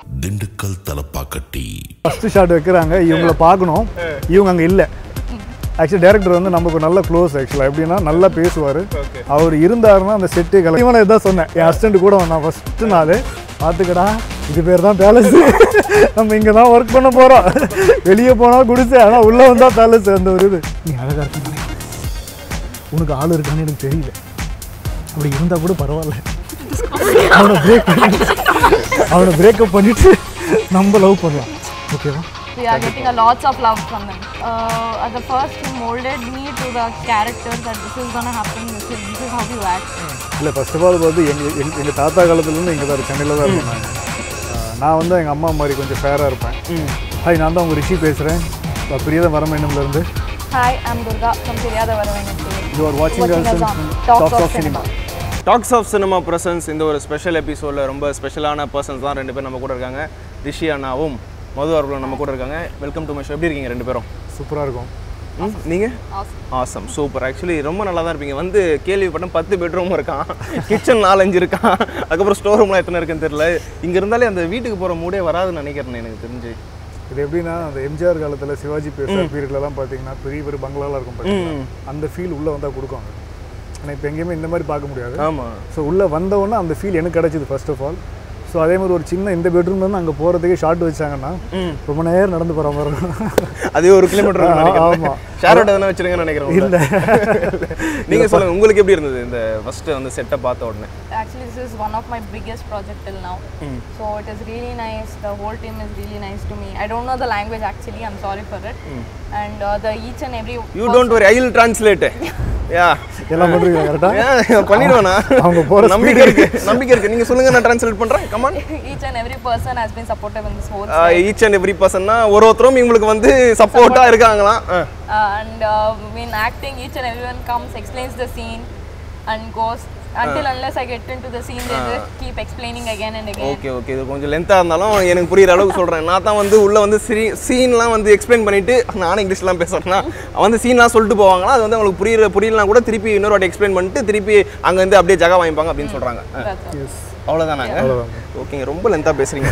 Dindigul Thalappakatti first shot வைக்கிறாங்க இவங்கள பார்க்கணும் இவங்க அங்கே இல்லை ஆக்சுவலி டேரக்டர் வந்து நமக்கு நல்ல க்ளோஸ் ஆக்சுவலாக எப்படின்னா நல்லா பேசுவார் அவர் இருந்தாருன்னா அந்த செட்டு கலை இவனை இதான் சொன்னேன் என் அசிஸ்டண்ட் கூட வந்தான் ஃபஸ்ட்டு நாள் பார்த்துக்கடா இது பேர் தான் பேலஸ் நம்ம இங்கே தான் ஒர்க் பண்ண போகிறோம் வெளியே போனால் குடிசை ஆனால் உள்ளே வந்தால் பேலஸ் அந்த ஒரு இது நீ அழகாக இருக்கணும் உனக்கு ஆள் இருக்கான்னு எனக்கு தெரியல அப்படி இருந்தால் கூட பரவாயில்ல அவனை பிரேக் அவனை பிரேக்கப் பண்ணிட்டு நம்ம லவ் பண்ணலாம் ஓகேவா We are getting a lots of love from them. Uh, at the first, he molded me to the character that this is gonna happen. This is this is how you act. இல்லை first of all வந்து எங்கள் எங்கள் எங்கள் தாத்தா காலத்துலேருந்து இங்கே தான் சென்னையில் தான் இருப்பேன் நான் ஆஹ் நான் வந்து எங்கள் அம்மா மாதிரி கொஞ்சம் ஃபேராக இருப்பேன் ஹாய் நான் தான் உங்கள் ரிஷி பேசுகிறேன் பிரியதம் வரமேண்டம்லேருந்து Hi, I'm Durga from Siriyada Varavanam. You are வாட்சிங் Watching us on Talks of Cinema. Talks of Cinema presents இந்த ஒரு ஸ்பெஷல் எபிசோடில் ரொம்ப ஸ்பெஷலான பர்சன்ஸ் தான் ரெண்டு பேர் நம்ம கூட இருக்காங்க ரிஷி அண்ணாவும் மது அவர்களும் நம்ம கூட இருக்காங்க வெல்கம் டு மை ஷோ எப்படி இருக்கீங்க ரெண்டு பேரும் சூப்பராக இருக்கும் ம் நீங்கள் ஆசம் சூப்பர் ஆக்சுவலி ரொம்ப நல்லா தான் இருப்பீங்க வந்து கேள்விப்பட்டேன் பத்து பெட்ரூம் இருக்கான் கிச்சன் நாலஞ்சு இருக்கான் அதுக்கப்புறம் ஸ்டோர் ரூம்லாம் எத்தனை இருக்குன்னு தெரியல இங்கே இருந்தாலே அந்த வீட்டுக்கு போகிற மூடே வராதுன்னு நினைக்கிறேன் எனக்கு தெரிஞ்சு இது எப்படின்னா அந்த எம்ஜிஆர் காலத்தில் சிவாஜி பேசுகிற பீரியட்லலாம் பார்த்தீங்கன்னா பெரிய பெரிய பங்களாலாம் இருக்கும் பார்த்தீங்களா அந்த ஃபீல் உள்ளே வந்தால் கொடுப்பாங்க ஆனால் இப்போ எங்கேயுமே இந்த மாதிரி பார்க்க முடியாது ஆமாம் ஸோ உள்ளே வந்தவொடனே அந்த ஃபீல் எனக்கு கிடச்சிது ஃபர்ஸ்ட் ஆஃப் ஆல் ஸோ அதே மாதிரி ஒரு சின்ன இந்த பெட்ரூம்லேருந்து அங்கே போகிறதுக்கே ஷார்ட் வச்சாங்கன்னா ரொம்ப நேரம் நடந்து போகிற மாதிரி இருக்கும் அதே ஒரு கிலோமீட்டர் நினைக்கிறேன் ஆமா. ஷேர் ஆட்டோ தானே வச்சிருங்கன்னு நினைக்கிறேன் இல்லை நீங்கள் சொல்லுங்கள் உங்களுக்கு எப்படி இருந்தது இந்த ஃபஸ்ட்டு வந்து செட்டை பார்த்த உடனே Actually, this is one of my biggest project till now. So it is really nice. The whole team is really nice to me. I don't know the language actually. I'm sorry for it. And uh, the each and every you don't worry I will translate யா எல்லாம் பண்ணுறீங்க கரெக்டாக பண்ணிடுவேனா அவங்க போற நம்பிக்கை இருக்கு நம்பிக்கை இருக்கு நீங்க சொல்லுங்க நான் டிரான்ஸ்லேட் பண்றேன் come on each and every person has been supportive in this whole. Each and every பர்சன்னா ஒரு ஒருத்தரும் இவங்களுக்கு வந்து சப்போர்ட்டா இருக்காங்களாம் ஆ. Uh, and uh, when acting, each and everyone comes, explains the scene, and goes until unless I get into the scene, they just keep explaining again and again. Okay okay இது கொஞ்சம் லென்த்தாக இருந்தாலும் எனக்கு புரியுற அளவுக்கு சொல்கிறேன் நான் தான் வந்து உள்ளே வந்து சீ சீன்லாம் வந்து எக்ஸ்பிளைன் பண்ணிட்டு நானும் இங்கிலீஷ்லாம் பேசுகிறேன்னா வந்து சீன்லாம் சொல்லிட்டு போவாங்களா அது வந்து அவங்களுக்கு புரியுற புரியலாம் கூட திருப்பி இன்னொரு வாட்டி எக்ஸ்பிளைன் பண்ணிட்டு திருப்பி அங்கேருந்து அப்படியே ஜகா வாங்கிப்பாங்க அப்படின்னு சொல்கிறாங்க That's all. அவ்வளோதானாங்க ஓகேங்க ரொம்ப லென்த்தாக பேசுகிறீங்க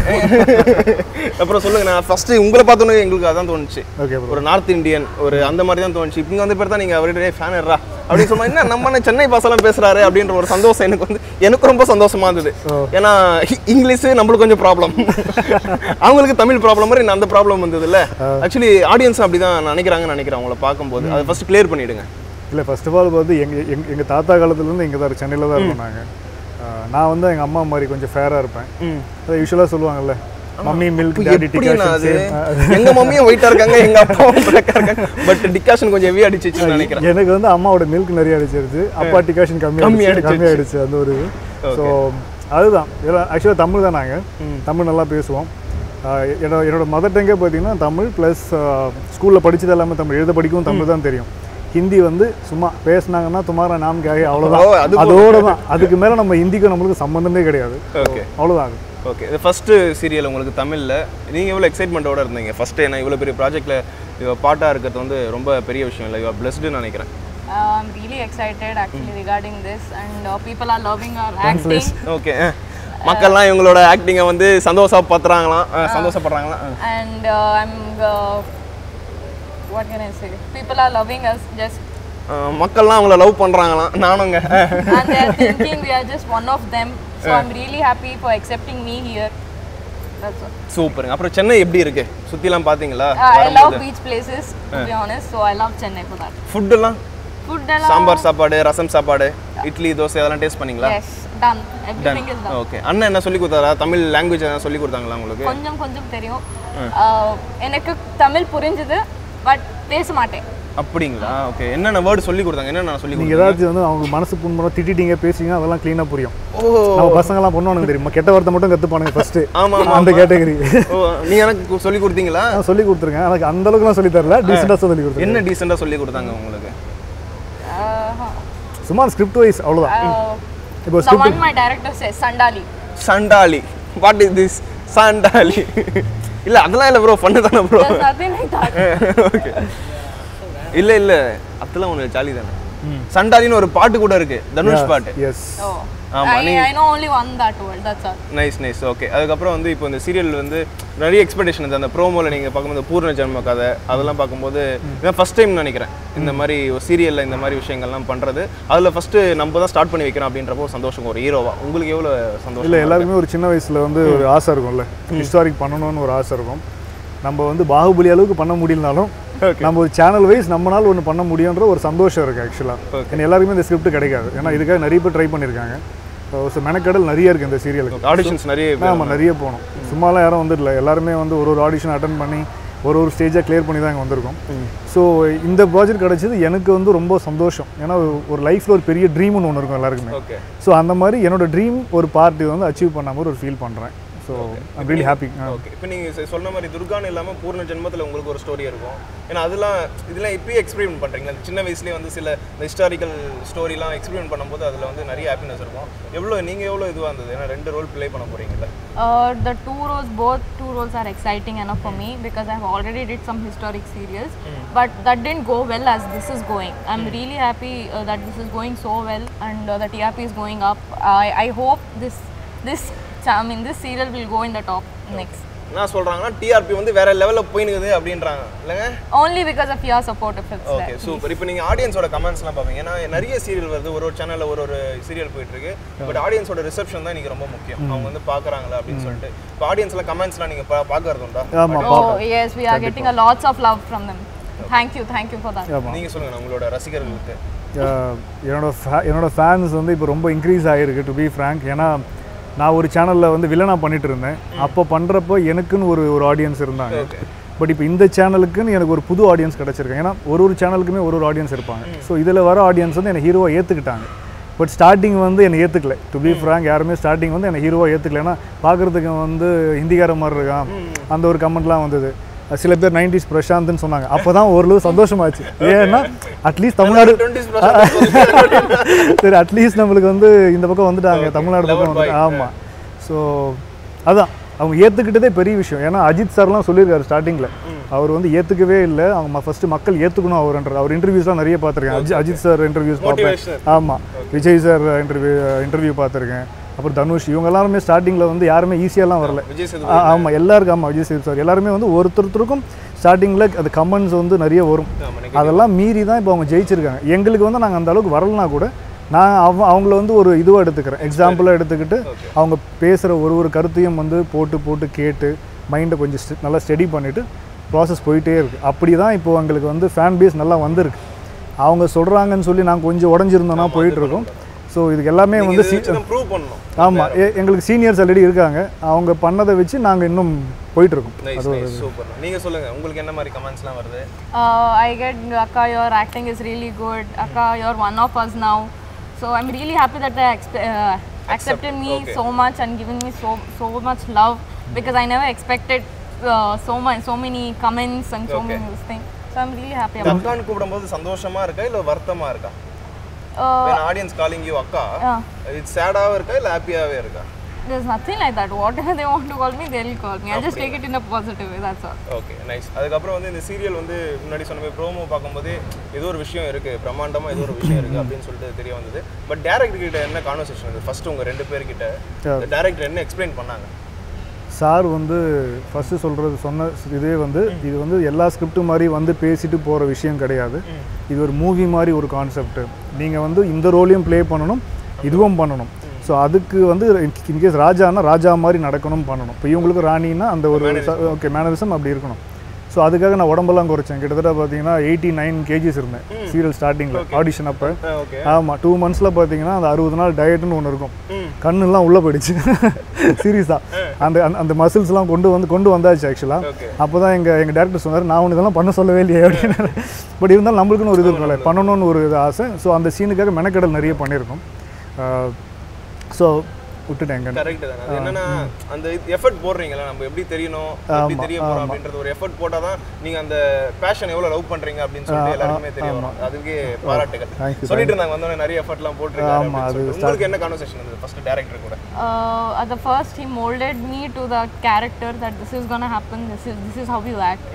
அப்புறம் சொல்லுங்க நான் ஃபஸ்ட்டு உங்களை பார்த்தோன்னே எங்களுக்கு அதான் தோணுச்சு ஓகே ப்ரோ ஒரு நார்த் இந்தியன் ஒரு அந்த மாதிரி தான் தோணுச்சு இங்கே வந்து பேர் தான் நீங்கள் அவர்கிட்ட ஃபேன் இருறா அப்படின்னு சொன்னா என்ன நம்ம என்ன சென்னை பாசெல்லாம் பேசுறாரு அப்படின்ற ஒரு சந்தோஷம் எனக்கு வந்து எனக்கு ரொம்ப சந்தோஷமா இருந்தது ஏன்னா இ- இங்கிலீஷ் நம்மளுக்கு கொஞ்சம் ப்ராப்ளம் அவங்களுக்கு தமிழ் ப்ராப்ளம் மாதிரி அந்த ப்ராப்ளம் வந்தது இல்ல ஆக்சுவலி ஆடியன்ஸ் அப்படிதான் நினைக்கிறாங்கன்னு நினைக்கிறேன் அவங்கள பார்க்கும்போது அதை ஃபர்ஸ்ட் கிளியர் பண்ணிடுங்க இல்லை ஃபர்ஸ்ட் ஆஃப் ஆல் வந்து எங்கள் எங் எங்கள் தாத்தா காலத்துலேருந்து இங்கே தான் சென்னையில் தான் இருக்கோம் நாங்கள் நான் வந்து எங்கள் அம்மா மாதிரி கொஞ்சம் ஃபேராக இருப்பேன் அதை யூஸ்வலாக சொல்லுவாங்கல்ல மம்மி மில்க் டேடி எப்படின்னா அது டிகாஷன் எங்க மம்மியும் ஒயிட்டா இருக்காங்க எங்க அப்பாவும் பிளாக்கா இருக்காங்க பட் டிகாஷன் கொஞ்சம் ஹெவி அடிச்சிச்சுன்னு நினைக்கிறேன் எனக்கு வந்து அம்மாவோட மில்க் நிறைய அடிச்சிருச்சு அப்பா டிகாஷன் கம்மி கம்மி அடிச்சு கம்மி ஆயிடுச்சு அந்த ஒரு இது ஸோ அதுதான் ஆக்சுவலாக தமிழ் தான் நாங்கள் தமிழ் நல்லா பேசுவோம் ஆஹ் என்னோட என்னோட மதர் டங்கே பார்த்தீங்கன்னா தமிழ் ப்ளஸ் ஸ்கூலில் படிச்சது எல்லாமே தமிழ் எழுத படிக்கவும் தமிழ் தான் தெரியும் ஹிந்தி வந்து சும்மா பேசுனாங்கன்னா துமாரா நாம் கேக ஓ, அது அவ்வளோதான் போதும். அதோட தான் அதுக்கு மேலே நம்ம ஹிந்திக்கும் நம்மளுக்கு சம்மந்தமே கிடையாது ஓகே அவ்வளோதான் ஓகே இது ஃபர்ஸ்ட் சீரியல் உங்களுக்கு தமிழ்ல நீங்க எவ்வளவு எக்ஸைட்மெண்ட்டோட இருந்தீங்க ஃபர்ஸ்ட் ஏன்னா இவ்வளவு பெரிய ப்ராஜெக்ட்ல இவ பாட்டா இருக்கிறது வந்து ரொம்ப பெரிய விஷயம் இல்லை இவ பிளஸ்டுன்னு நினைக்கிறேன் Uh, I'm really excited actually regarding this, and uh, people are loving our acting. Okay மக்கள்லாம் இவங்களோட ஆக்டிங்கை வந்து சந்தோஷப்படுறாங்களாம் அஹ், சந்தோஷப்படுறாங்களாம் அஹ். And uh, I'm, uh, what can I say? People are loving us just, அஹ், மக்கள்லாம் அவங்கள லவ் பண்றாங்களாம் நானுங்க அஹ். and they're thinking we are just one of them. So I'm really happy for accepting me here. That's all. சூப்பருங்க அப்புறம் சென்னை எப்படி இருக்கு சுத்திலாம் பாத்தீங்களா Uh, I love beach places, to be honest. So I love Chennai for that. Food எல்லாம் Food, எல்லாம்- சாம்பார் சாப்பாடு ரசம் சாப்பாடு இட்லி தோசை அதெல்லாம் டேஸ்ட் பண்ணீங்களா Yes, done. Everything is done. Okay அண்ணன் என்ன சொல்லி கொடுத்தாரா தமிழ் லாங்குவேஜ் எதாவது சொல்லி கொடுத்தாங்களா உங்களுக்கு கொஞ்சம் கொஞ்சம் தெரியும் Uh, எனக்கு தமிழ் புரிஞ்சுது பட் பேச மாட்டேன் அப்படிங்களா ஓகே என்னென்ன வேர்டு சொல்லி கொடுத்தாங்க என்னென்ன சொல்லி நீங்கள் கொடுத்தாங்க ஏதாச்சும் வந்து அவங்க மனசு புண்படம் திட்டிட்டீங்க பேசுவீங்க அதெல்லாம் க்ளீனாக புரியும் ஓ நம்ம பசங்கெல்லாம் பண்ணுவானுங்க தெரியுமா கெட்ட வார்த்தை மட்டும் கற்றுப்பானுங்க ஃபஸ்ட்டு ஆமா, ஆமா, அந்த ஆமா. கேட்டகரி ஓ நீ எனக்கு சொல்லி கொடுத்தீங்களா நான் சொல்லி கொடுத்துருக்கேன் எனக்கு அந்த அளவுக்குலாம் சொல்லி தரல டீசெண்டாக சொல்லி கொடுத்துருக்கேன் என்ன டீசெண்டா சொல்லி கொடுத்தாங்க உங்களுக்கு Uh, சும்மா ஸ்கிரிப்ட் வைஸ் அவ்வளோதான் uh, இப்போ the one my director says, Sandali. Sandali what is this Sandali இல்ல அதெல்லாம் இல்ல ப்ரோ பண்ணு தானே bro There's nothing like that. Okay இல்ல இல்ல அதெல்லாம் ஒன்று ஜாலி தானே சண்டாலின்னு ஒரு பாட்டு கூட இருக்கு தனுஷ் பாட்டு எஸ் Oh. ஆமா, I, I know only one that word. That's all. Nice nice okay அதுக்கப்புறம் வந்து இப்போ இந்த சீரியல் வந்து நிறைய எக்ஸ்பெக்டேஷன் இருந்தது அந்த ப்ரோமோவில் நீங்கள் பார்க்கும்போது பூர்ண ஜென்ம கதை அதெல்லாம் பார்க்கும்போது இதான் ஃபஸ்ட் டைம் நினைக்கிறேன் இந்த மாதிரி ஒரு சீரியலில் இந்த மாதிரி விஷயங்கள்லாம் பண்ணுறது அதில் ஃபஸ்ட்டு நம்ம தான் ஸ்டார்ட் பண்ணி வைக்கிறோம் அப்படின்றப்போ ஒரு சந்தோஷம் ஒரு ஹீரோவா உங்களுக்கு எவ்வளோ சந்தோஷம் இல்லை எல்லாருக்குமே ஒரு சின்ன வயசில் வந்து ஒரு ஆசை இருக்கும்ல ஹிஸ்டாரிக் பண்ணணும்னு ஒரு ஆசை இருக்கும் நம்ம வந்து பாகுபலி அளவுக்கு பண்ண முடியலனாலும் நம்ம ஒரு சேனல் வைஸ் நம்மளால ஒன்று பண்ண முடியுன்ற ஒரு சந்தோஷம் இருக்குது ஆக்சுவலாக ஏன்னா எல்லாருக்குமே இந்த ஸ்கிரிப்ட் கிடைக்காது ஏன்னா இதுக்காக நிறைய பேர் ட்ரை பண்ணியிருக்காங்க ஸோ மெனக்கடல் நிறைய இருக்குது இந்த சீரியலுக்கு ஆடிஷன்ஸ் நிறைய பேர் ஆமாம் நிறைய போகணும் சும்மாலாம் யாரும் வந்துடல எல்லாருமே வந்து ஒரு ஒரு ஆடிஷன் அட்டன் பண்ணி ஒரு ஒரு ஸ்டேஜாக கிளியர் பண்ணி தான் இங்கே வந்திருக்கோம் ஸோ இந்த ப்ராஜெக்ட் கிடச்சது எனக்கு வந்து ரொம்ப சந்தோஷம் ஏன்னா ஒரு- ஒரு லைஃப்பில் ஒரு பெரிய ட்ரீம்னு ஒன்று இருக்கும் எல்லாருக்குமே ஓகே ஸோ அந்த மாதிரி என்னோட ட்ரீம் ஒரு பார்ட்டி வந்து அச்சீவ் பண்ண மாதிரி ஒரு ஃபீல் பண்ணுறேன் so I'm really happy okay இப்போ நீங்கள் சொன்ன மாதிரி துர்கான்னு இல்லாமல் பூர்ண ஜென்மத்தில் உங்களுக்கு ஒரு ஸ்டோரி இருக்கும் ஏன்னா அதெல்லாம் இதெல்லாம் இப்பயே எக்ஸ்பீரியன்ட் பண்ணுறீங்க சின்ன வயசுலேயே வந்து சில இந்த ஹிஸ்டாரிக்கல் ஸ்டோரிலாம் எக்ஸ்பீரியன்ட் பண்ணும்போது அதில் வந்து நிறைய ஹாப்பினஸ் இருக்கும் எவ்வளோ நீங்கள் எவ்வளோ இதுவாக இருந்தது ஏன்னா ரெண்டு ரோல் ப்ளே பண்ண போகிறீங்கல்ல Uh, the two roles, both two roles are exciting enough for me because I've already did some historic serials, but that didn't go well as this is going. I'm really happy uh, that this is going so well and uh, the TRP is going up. I, I hope this this cha- I mean this serial will go in the top next. என்ன சொல்கிறாங்கன்னா TRP வந்து வேற லெவலில் போயினுக்குது அப்படின்றாங்க இல்லைங்க Only because of your support if it's okay there. Super இப்போ நீங்கள் ஆடியன்ஸோட கமெண்ட்ஸ்லாம் பார்ப்பீங்க ஏன்னா நிறைய சீரியல் வருது ஒரு ஒரு சேனலில் ஒரு ஒரு சீரியல் போயிட்டு இருக்கு பட் ஆடியன்ஸோட ரிசப்ஷன் தான் இன்னைக்கு ரொம்ப முக்கியம் அவங்க வந்து பார்க்குறாங்களா அப்படின்னு சொல்லிட்டு இப்போ ஆடியன்ஸ்லாம் கமெண்ட்ஸ்லாம் நீங்கள் பார்க்கறது உண்டா ஆமாம் Oh yes, we are getting a lots of love from them. Thank you, thank you for that. ஆமாம் நீங்கள் சொல்லுங்கள் உங்களோட ரசிகர்களுக்கு என்னோட fa- என்னோட ஃபேன்ஸ் வந்து இப்போ ரொம்ப இன்க்ரீஸ் ஆகிருக்கு டு பி ஃப்ரேங்க் ஏன்னா நான் ஒரு சேனலில் வந்து வில்லனாக பண்ணிட்டு இருந்தேன் அப்போ பண்ணுறப்போ எனக்குன்னு ஒரு ஒரு ஆடியன்ஸ் இருந்தாங்க பட் இப்போ இந்த சேனலுக்குன்னு எனக்கு ஒரு புது ஆடியன்ஸ் கிடச்சிருக்காங்க ஏன்னா ஒரு ஒரு சேனலுக்குமே ஒரு ஒரு ஆடியன்ஸ் இருப்பாங்க ஸோ இதில் வர ஆடியன்ஸ் வந்து என்னை ஹீரோவாக ஏற்றுக்கிட்டாங்க பட் ஸ்டார்டிங் வந்து என்னை ஏற்றுக்கல டு பி ஃப்ராங்க் யாருமே ஸ்டார்டிங் வந்து என்னை ஹீரோவாக ஏற்றுக்கல ஏன்னா பார்க்குறதுக்கு வந்து ஹிந்திக்கார மாதிரி இருக்கான் அந்த ஒரு கமெண்ட்லாம் வந்தது சில பேர் நைன்டிஸ் பிரசாந்த்னு சொன்னாங்க அப்போ தான் ஓரளவு சந்தோஷமாச்சு ஏன்னா அட்லீஸ்ட் தமிழ்நாடு சரி அட்லீஸ்ட் நம்மளுக்கு வந்து இந்த பக்கம் வந்துட்டாங்க தமிழ்நாடு பக்கம் வந்து ஆமாம் ஸோ அதான் அவங்க ஏற்றுக்கிட்டதே பெரிய விஷயம் ஏன்னா அஜித் சார்லாம் சொல்லியிருக்காரு ஸ்டார்டிங்கில் அவர் வந்து ஏற்றுக்கவே இல்லை அவங்க ஃபஸ்ட்டு மக்கள் ஏற்றுக்கணும் அவர்ன்றது அவர் இன்டர்வியூஸ்லாம் நிறைய பார்த்துருக்கேன் அஜித் அஜித் சார் இன்டர்வியூஸ் பார்ப்பேன் Motivation. ஆமாம் விஜய் சார் இன்டர்வியூ இன்டர்வியூ பார்த்துருக்கேன் அப்புறம் தனுஷ் இவங்க எல்லாருமே ஸ்டார்டிங்கில் வந்து யாருமே ஈஸியாலாம் வரல விஜய் சேது ஆ- ஆமா எல்லாருக்கும் ஆமாம் விஜய் சேது சார் எல்லாருமே வந்து ஒருத்தருத்தருக்கும் ஸ்டார்டிங்கில் அது கமெண்ட்ஸ் வந்து நிறைய வரும் அதெல்லாம் மீறி தான் இப்போ அவங்க ஜெயிச்சிருக்காங்க எங்களுக்கு வந்து நாங்கள் அந்த அளவுக்கு வரலனா கூட நான் அவ அவங்கள வந்து ஒரு இதுவாக எடுத்துக்கிறேன் எக்ஸாம்பிளாக எடுத்துக்கிட்டு அவங்க பேசுகிற ஒரு ஒரு கருத்தையும் வந்து போட்டு போட்டு கேட்டு மைண்டை கொஞ்சம் ஸ்டெ- நல்லா ஸ்டடி பண்ணிவிட்டு ப்ராசஸ் போயிட்டே இருக்குது அப்படி தான் இப்போ எங்களுக்கு வந்து ஃபேன் பேஸ் நல்லா வந்திருக்கு அவங்க சொல்கிறாங்கன்னு சொல்லி நாங்கள் கொஞ்சம் உடஞ்சிருந்தோன்னா போயிட்டுருக்கோம் ஸோ இதுக்கு எல்லாமே வந்து சி ப்ரூவ் பண்ணணும் ஆமாம் எங்களுக்கு சீனியர்ஸ் ஆல்ரெடி இருக்காங்க அவங்க பண்ணதை வச்சு நாங்கள் இன்னும் போயிட்டுருக்கோம் நைஸ் நைஸ் சூப்பர் நீங்கள் சொல்லுங்கள் உங்களுக்கு என்ன மாதிரி கமெண்ட்ஸ்லாம் வருது Uh, I get Akka, your acting is really good. Akka, you're one of us now. So I'm really happy that they expe- uh, accepted me okay. so much and given me so so much love because I never expected uh, so much, so many comments and so Okay. many things. So I'm really happy about. அக்கான்னு கூப்பிடும்போது சந்தோஷமா இருக்கா இல்லை வருத்தமா இருக்கா Uh, audience calling you அக்கா yeah. இது சேடாவே இருக்கா இல்லை ஹாப்பியாவே இருக்கா There's nothing like that. Whatever they want to call me, they'll call me. I'll just take it in a positive way. That's all. Okay nice அதுக்கப்புறம் வந்து இந்த சீரியல் வந்து முன்னாடி சொன்ன மாதிரி ப்ரோமோ பார்க்கும்போது ஏதோ ஒரு விஷயம் இருக்கு பிரம்மாண்டமா ஏதோ ஒரு விஷயம் இருக்கு அப்படின்னு சொல்லிட்டு தெரிய வந்தது பட் டேரக்டர் கிட்ட என்ன கான்வர்சேஷன் வந்து ஃபர்ஸ்ட் உங்க ரெண்டு பேர்கிட்ட டேரக்டர் என்ன எக்ஸ்பிளைன் பண்ணாங்க சார் வந்து ஃபஸ்ட்டு சொல்கிறது சொன்ன இதே வந்து இது வந்து எல்லா ஸ்கிரிப்ட் மாதிரி வந்து பேசிட்டு போகிற விஷயம் கிடையாது இது ஒரு மூவி மாதிரி ஒரு கான்செப்ட் நீங்கள் வந்து இந்த ரோலையும் ப்ளே பண்ணணும் இதுவும் பண்ணணும் ஸோ அதுக்கு வந்து இன்கேஸ் ராஜானா ராஜா மாதிரி நடக்கணும் பண்ணணும் இப்போ இவங்களுக்கு ராணின்னா அந்த ஒரு ஓகே மேனரிசம் அப்படி இருக்கணும் ஸோ அதுக்காக நான் உடம்பெல்லாம் குறைச்சேன் கிட்டத்தட்ட பார்த்தீங்கன்னா எயிட்டி நைன் கேஜிஸ் இருந்தேன் சீரியல் ஸ்டார்டிங்கில் ஆடிஷன் அப்போ ஓகே ஆமாம் டூ மந்த்ஸில் பார்த்தீங்கன்னா அந்த அறுபது நாள் டயட்னு ஒன்று இருக்கும் கண்ணுலாம் உள்ளே போயிடுச்சு சீரியஸாக அந்த அந்த- அந்த மசில்ஸ்லாம் கொண்டு வந்து கொண்டு வந்தாச்சு ஆக்சுவலாக Okay. அப்போ தான் எங்கள் எங்கள் டேரக்டர் சொன்னார் நான் உனக்கு இதெல்லாம் பண்ண சொல்லவே இல்லையே அப்படின்னு பட் இருந்தாலும் நம்மளுக்குன்னு ஒரு இது இருக்கும்ல பண்ணணும்னு ஒரு இது ஆசை ஸோ அந்த சீனுக்காக மெனக்கடல் நிறைய பண்ணியிருக்கோம் ஸோ விட்டுட்டேன் எங்க கரெக்ட் தானே அது என்னன்னா அந்த எஃபர்ட் போடுறீங்களா நம்ம எப்படி தெரியணும் எப்படி தெரிய போறோம் அப்படின்றது ஒரு எஃபர்ட் போட்டாதான் நீங்க அந்த பேஷன் எவ்வளவு லவ் பண்றீங்க அப்படின்னு சொல்லிட்டு எல்லாருக்குமே தெரிய வரும் அதுக்கே பாராட்டுகள் Thank you, சொல்லிட்டு இருந்தாங்க வந்தோடனே நிறைய எஃபர்ட்லாம் போட்டிருக்காரு ஆமா, அப்படின்னு அது சொல்லிட்டு. உங்களுக்கு என்ன கான்வர்சேஷன் இருந்தது ஃபர்ஸ்ட் டேரக்டர் கூட Uh, at the first, he molded me to the character that this is gonna happen. This is this is how you act.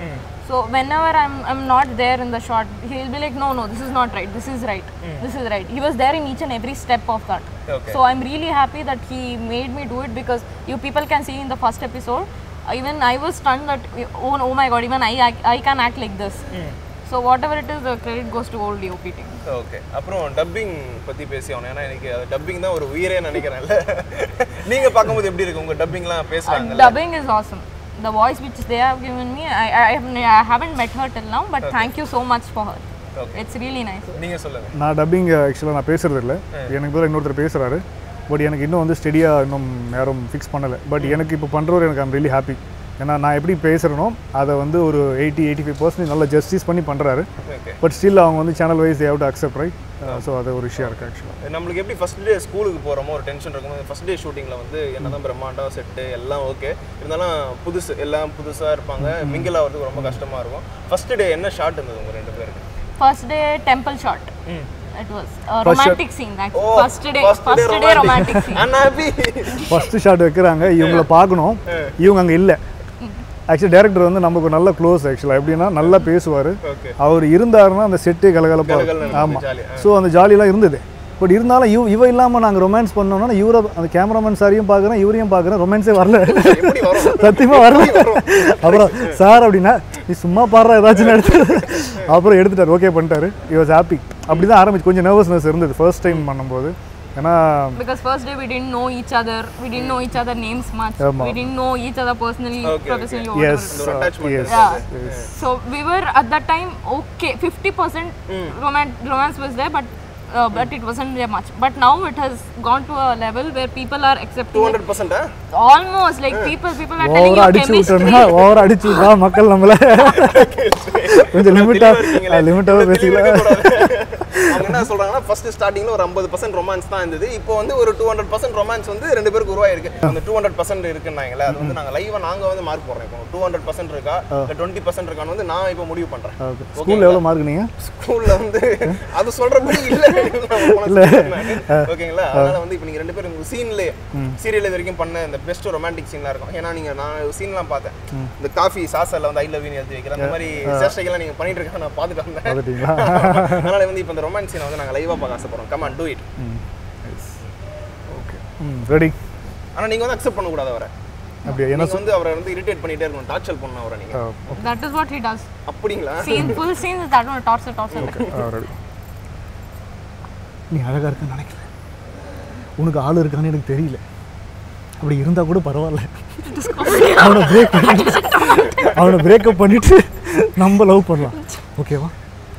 So whenever I'm I'm not there in the shot, he'll be like, no, no, this is not right. This is right. This is right. He was there in each and every step of that. Okay. So I'm really happy that he made me do it because you people can see in the first episode, even I was stunned that oh, oh my god, even I, I I can act like this. So whatever it is, the credit goes to old OP team. Okay அப்புறம் dubbing பத்தி பேசி ஆகணும் ஏன்னா எனக்கு dubbing தான் ஒரு உயிரே நினைக்கிறேன்ல நீங்க பார்க்கும்போது எப்படி இருக்கு உங்க டப்பிங்லாம் பேசுறாங்கல்ல Dubbing is awesome. The voice which they have given me, I, I, haven't, I haven't met her till now, but thank you so much for her. Okay. It's really nice. நீங்க சொல்லுங்க நான் டப்பிங் ஆக்சுவலாக நான் பேசுறது இல்லை எனக்கு பதிலாக இன்னொருத்தர் பேசுகிறாரு பட் எனக்கு இன்னும் வந்து ஸ்டெடியாக இன்னும் யாரும் ஃபிக்ஸ் பண்ணலை பட் எனக்கு இப்போ பண்ணுறவர் எனக்கு ஐம் ரியலி ஹாப்பி ஏன்னா நான் எப்படி பேசுகிறேனோ அதை வந்து ஒரு எயிட்டி எயிட்டி ஃபைவ் பர்சன்ட் நல்லா ஜஸ்டிஸ் பண்ணி பண்ணுறாரு ஓகே பட் ஸ்டில் அவங்க வந்து channel wise they've to accept right so அது ஒரு விஷயம் இருக்குது ஆக்சுவலாக நம்மளுக்கு எப்படி ஃபர்ஸ்ட் டே ஸ்கூலுக்கு போகிறோமோ ஒரு டென்ஷன் இருக்கும் ஃபர்ஸ்ட் டே ஷூட்டிங்கில் வந்து என்னதான் பிரம்மாண்டம் செட்டு எல்லாம் ஓகே இருந்தாலும் புதுசு எல்லாம் புதுசாக இருப்பாங்க மிங்கிள் ஆகிறதுக்கு ரொம்ப கஷ்டமாக இருக்கும் ஃபர்ஸ்ட் டே என்ன ஷாட் இருந்தது உங்கள் ரெண்டு பேருக்கு First day, temple shot. It was a First romantic scene. Actually. first day, first, day, romantic. romantic scene. I'm happy. First shot வைக்கிறாங்க இவங்கள பார்க்கணும் இவங்க அங்கே இல்லை ஆக்சுவலி டேரக்டர் வந்து நமக்கு நல்ல க்ளோஸ் ஆக்சுவலாக எப்படின்னா நல்லா பேசுவார் Okay. அவர் இருந்தாருன்னா அந்த செட்டே கலகலப்பாக கலகலன்னு இருக்கும் இருந்தது, ஆமாம் jolly. ஸோ அந்த ஜாலியெலாம் இருந்தது பட் இருந்தாலும் இவ இவ இல்லாமல் நாங்கள் ரொமான்ஸ் பண்ணோம்னா இவரை அந்த கேமராமேன் சாரையும் பார்க்குறேன் இவரையும் பார்க்குறேன் ரொமான்ஸே வரல எப்படி வரும் சத்தியமாக வரல அப்புறம் சார் அப்படின்னா நீ சும்மா பாடுற ஏதாச்சும் எடுத்து அப்புறம் எடுத்துட்டார் ஓகே பண்ணிட்டாரு யூ வாஸ் ஹாப்பி அப்படி தான் ஆரம்பிச்சு கொஞ்சம் நர்வஸ்னஸ் இருந்தது ஃபர்ஸ்ட் டைம் பண்ணும்போது ஏன்னா Because first day we didn't know each other, we didn't know each other names much, ஆமா. we didn't know each other personally, Okay, professionally. or yes whatever. ஒரு attachment yes Yeah. So we were at that time okay, 50% roman- romance was there, but uh, but it wasn't there much. But now it has gone to a level where people are too accepting it. Hundred பர்சன்டா Almost like people, people are telling ஓவரா you அடிச்சு chemistry. விட்டோம்னா ஓவரா அடிச்சு விட்டா மக்கள் நம்மள கொஞ்சம் லிமிட்டா லிமிட்டாவே பேசிக்கல அவங்க என்ன சொல்றாங்கன்னா ஃபர்ஸ்ட் ஸ்டார்டிங்ல ஒரு ஐம்பது பர்சன்ட் ரொமான்ஸ் தான் இருந்தது இப்போ வந்து ஒரு டூ ஹண்ட்ரட் பர்சன்ட் ரொமான்ஸ் வந்து ரெண்டு பேருக்கு உருவாயிருக்கு அந்த டூ ஹண்ட்ரட் பர்சன்ட் இருக்குன்னாங்களே அது வந்து நாங்க லைவா நாங்க வந்து மார்க் போடுறோம் இப்போ டூ ஹண்ட்ரட் பர்சன்ட் இருக்கா இல்லை டுவெண்ட்டி பர்சன்ட் இருக்கான்னு வந்து நான் இப்போ முடிவு பண்றேன் ஸ்கூல்ல எவ்வளவு மார்க் நீங்க ஸ்கூல்ல வந்து அது சொல்றபடி இல்ல ஓகேங்களா அதனால வந்து இப்போ நீங்க ரெண்டு பேரும் சீன்லயே சீரியல் இது வரைக்கும் பண்ண இந்த பெஸ்ட் ரொமான்டிக் சீன்லாம் இருக்கும் ஏன்னா நீங்க நான் சீன்லாம் பார்த்தேன் இந்த காஃபி சாசல்ல வந்து ஐ லவ் யூ எழுதி வைக்கிற அந்த மாதிரி சேஷ்டைகள்லாம் நீங்க பண்ணிட்டு இருக்க நான் பார்த்துட்டு வந்தேன் பார்த்துட்டீங்களா அதனால வந்து இப்போ இந்த ரொமான்ஸ் சீனை வந்து நாங்க லைவா பார்க்க ஆசைப்படுறோம் கமான் டூ இட் ஓகே ம் ரெடி ஆனா நீங்க வந்து அக்செப்ட் பண்ண கூடாது அவரை அப்படியா என்ன நீங்க வந்து அவரை வந்து இரிட்டேட் பண்ணிட்டே இருக்கணும் டார்ச்சர் பண்ணணும் அவரை நீங்க That is what he does. அப்படிங்களா Scene, full scene is that one, torture, torture. Ready நீ அழகா இருக்குன்னு நினைக்கல உனக்கு ஆள் இருக்கான்னு எனக்கு தெரியல அப்படி இருந்தா கூட பரவாயில்ல அவனை பிரேக் பண்ணிட்டு அவனை பிரேக்கப் பண்ணிட்டு நம்ம லவ் பண்ணலாம் ஓகேவா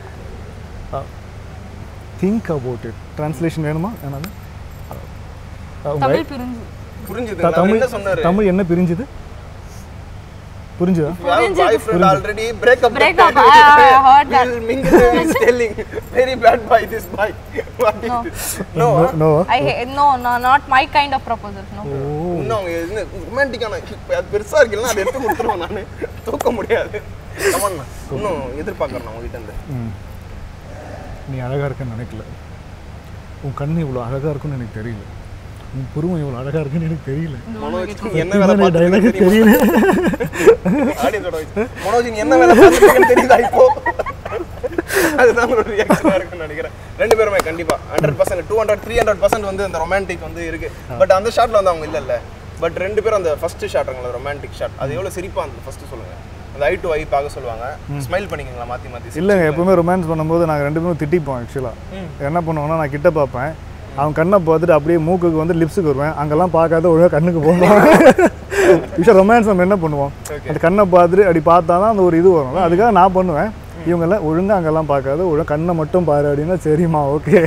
திங்க் அபவுட் இட் ட்ரான்ஸ்லேஷன் வேணுமா என்னது Tamil பிரிஞ்சு புரிஞ்சுது த- அவர் தமிழ் என்ன சொன்னாரு தமிழ் என்ன பிரிஞ்சுது புரிஞ்சுதா boy friend already break up Break up, I- I heard that. mingle is telling very bad by this boy what is it no no I hate, no, no, not my kind of proposal. No. இன்னும் அவங்க என்ன ரொமான்டிக்கான அது பெருசா இருக்குல்ல அதை எடுத்து கொடுத்துருவேன் நான் தூக்க முடியாது கமன் இன்னும் எதிர்பார்க்கறேன் உங்ககிட்ட இருந்து ம். நீ அழகா இருக்கன்னு நினைக்கல உன் கண்ணு இவ்வளோ அழகா இருக்குன்னு எனக்கு தெரியல உன் புருவம் இவ்வளோ அழகா இருக்குன்னு எனக்கு தெரியல மனோஜ் நீ என்ன வேலை பார்த்துருக்கேன்னு டைலாக் தெரியுமா தெரியல ஆடியன்ஸோட வச்சு மனோஜ் நீ என்ன வேலை பார்த்துருக்கேன்னு தெரியுதா இப்போ அதுதான் ஒரு ரியாக்ஷனாக இருக்குன்னு நினைக்கிறேன் ரெண்டு பேருமே கண்டிப்பா hundred percent two hundred three hundred percent வந்து அந்த ரொமான்டிக் வந்து இருக்கு பட் அந்த ஷாட்ல வந்து அவங்க இல்லைல்ல பட் ரெண்டு பேரும் அந்த ஃபர்ஸ்ட் ஷாட்ங்களா ரொமான்டிக் ஷாட் அது எவ்வளவு சிரிப்பா இருந்தது ஃபர்ஸ்ட் சொல்லுங்க அந்த ஐ டு ஐ பார்க்க சொல்லுவாங்க ஸ்மைல் பண்ணிக்கங்களா மாத்தி மாத்தி இல்லைங்க எப்பவுமே ரொமான்ஸ் பண்ணும்போது நாங்கள் ரெண்டு பேரும் திட்டிப்போம் ஆக்சுவலாக என்ன பண்ணுவோம்னா நான் கிட்ட பார்ப்பேன் அவன் கண்ணை பார்த்துட்டு அப்படியே மூக்குக்கு வந்து லிப்ஸுக்கு வருவேன் அங்கெல்லாம் பார்க்காத ஒழுங்காக கண்ணுக்கு போகணும் விஷயம் ரொமான்ஸ் நம்ம என்ன பண்ணுவோம் அந்த கண்ணை பார்த்துட்டு அப்படி பார்த்தா தான் அந்த ஒரு இது வரும் அதுக்காக நான் பண்ணுவேன் இவங்கெல்லாம் ஒழுங்காக அங்கெல்லாம் பார்க்காத ஒழுங்காக கண்ணை மட்டும் பாரு அப்படின்னா சரிம்மா ஓகே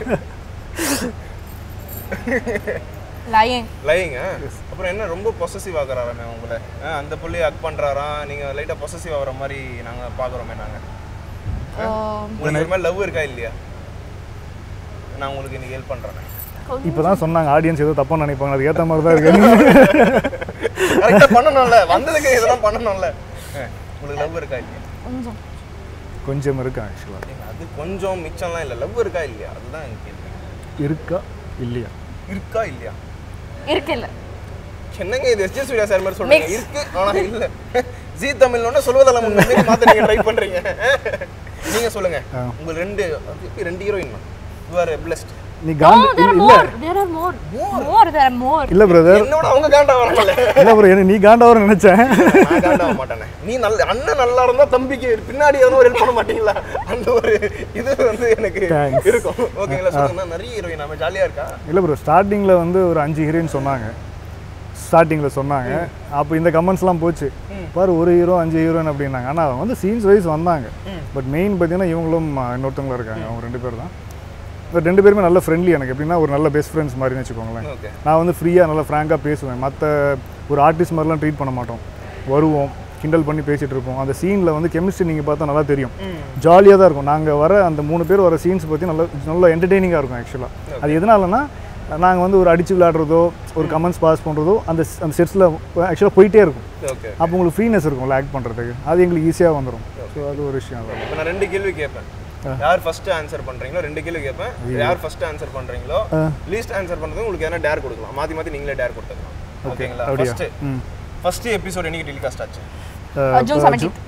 Lying. லைங்க அப்புறம் என்ன ரொம்ப பொசசிவ் ஆகுறாராமே உங்களை ஆ, அந்த புள்ளைய அக் பண்றாராம் நீங்க லைட்டா பொசசிவ் ஆகுற மாதிரி நாங்க பாக்குறோமே நாங்க Um, உங்களுக்கு ஒரு மாதிரி லவ் இருக்கா இல்லையா நான் உங்களுக்கு இன்னைக்கு ஹெல்ப் பண்றேன் இப்போ தான் சொன்னாங்க ஆடியன்ஸ் ஏதோ தப்பாக நினைப்பாங்க அதுக்கு ஏற்ற மாதிரி தான் இருக்கு கரெக்டா பண்ணணும்ல வந்ததுக்கு இதெல்லாம் பண்ணணும்ல ஆ, உங்களுக்கு லவ் இருக்கா இல்லையா கொஞ்சம். கொஞ்சம் இருக்கு ஆக்சுவலாக ஏங்க, அது கொஞ்சம் மிச்சம்லாம் இல்லை லவ் இருக்கா இல்லையா அதுதான் எனக்கு கேள்வி இருக்கா இல்லையா இருக்கா இல்லையா இருக்குல்ல என்னங்க இது எஸ்ஜே சூர்யா சார் மாதிரி சொல்றீங்க இருக்கு ஆனா இல்ல ஜி தமிழ்னு சொல்வதெல்லாம் முன்னாடி மாத்த நீங்க ட்ரை பண்றீங்க நீங்க சொல்லுங்க உங்க ரெண்டு எப்படி ரெண்டு ஹீரோயின் யூ ஆர் பிளஸ்ட் நீ No, காந்தி there are இல்ல more. There are more. More. There are more. இல்ல பிரதர் என்னோட அவங்க காண்டா வரல இல்ல ப்ரோ எனக்கு நீ காண்டாவரம் நினைச்சேன் நான் காண்டாக மாட்டேனே நீ நல்ல அண்ணன் நல்லா இருந்தா தம்பிக்கு பின்னாடி எதுவும் ஒரு ஹெல்ப் பண்ண மாட்டீங்களா அந்த ஒரு இது வந்து எனக்கு Thanks. இருக்கும் ஓகேங்களா சொல்லுங்க நிறைய ஹீரோயின் நம்ம ஜாலியா இருக்கா இல்லை ப்ரோ ஸ்டார்டிங்கில் வந்து ஒரு அஞ்சு ஹீரோயின் சொன்னாங்க ஸ்டார்டிங்கில் சொன்னாங்க அப்போ இந்த கமெண்ட்ஸ்லாம் போச்சு பாரு ஒரு ஹீரோ அஞ்சு ஹீரோயின் அப்படின்னாங்க ஆனால் அவங்க வந்து சீன்ஸ் வைஸ் வந்தாங்க பட் மெயின் பார்த்தீங்கன்னா இவங்களும் அஹ், இன்னொருத்தவங்களும் இருக்காங்க அவங்க ரெண்டு பேர் தான் பட் ரெண்டு பேருமே நல்ல ஃப்ரெண்ட்லி எனக்கு எப்படின்னா ஒரு நல்ல பெஸ்ட் ஃப்ரெண்ட்ஸ் மாதிரின்னு வச்சுக்கோங்களேன் ஓகே நான் வந்து ஃப்ரீயாக நல்லா ஃப்ராங்காக பேசுவேன் மற்ற ஒரு ஆர்டிஸ்ட் மாதிரிலாம் ட்ரீட் பண்ண மாட்டோம் வருவோம் கிண்டல் பண்ணி பேசிகிட்டு இருப்போம் அந்த சீனில் வந்து கெமிஸ்ட்ரி நீங்கள் பார்த்தா நல்லா தெரியும் ஜாலியாக தான் இருக்கும் நாங்கள் வர அந்த மூணு பேர் வர சீன்ஸ் பற்றி நல்ல நல்ல என்டர்டெய்னிங்காக இருக்கும் ஆக்சுவலாக அது எதனாலனா நாங்கள் வந்து ஒரு அடிச்சு விளையாடுறதோ ஒரு கமெண்ட்ஸ் பாஸ் பண்ணுறதோ அந்த அந்த செட்ஸில் ஆக்சுவலாக போயிட்டே இருக்கும் ஓகே அப்போ உங்களுக்கு ஃப்ரீனஸ் இருக்கும்ல ஆக்ட் பண்ணுறதுக்கு அது எங்களுக்கு ஈஸியாக வந்துடும் ஸோ அது ஒரு விஷயம் அதான் இப்போ நான் ரெண்டு கேள்வி கேட்பேன் யார் ஃபர்ஸ்ட் ஆன்சர் பண்றீங்களோ ரெண்டு கேள்வி கேட்பேன் யார் ஃபர்ஸ்ட் ஆன்சர் பண்றீங்களோ லீஸ்ட் ஆன்சர் பண்றது உங்களுக்கு எதனா டேர் கொடுக்கலாம் மாத்தி மாத்தி நீங்களே டேர் கொடுத்துக்கலாம் ஓகேங்களா அப்படியா? ஃபர்ஸ்ட் ம். ஃபர்ஸ்ட் எபிசோட் என்னைக்கு டெலிகாஸ்ட் ஆச்சு அஹ், June 17th.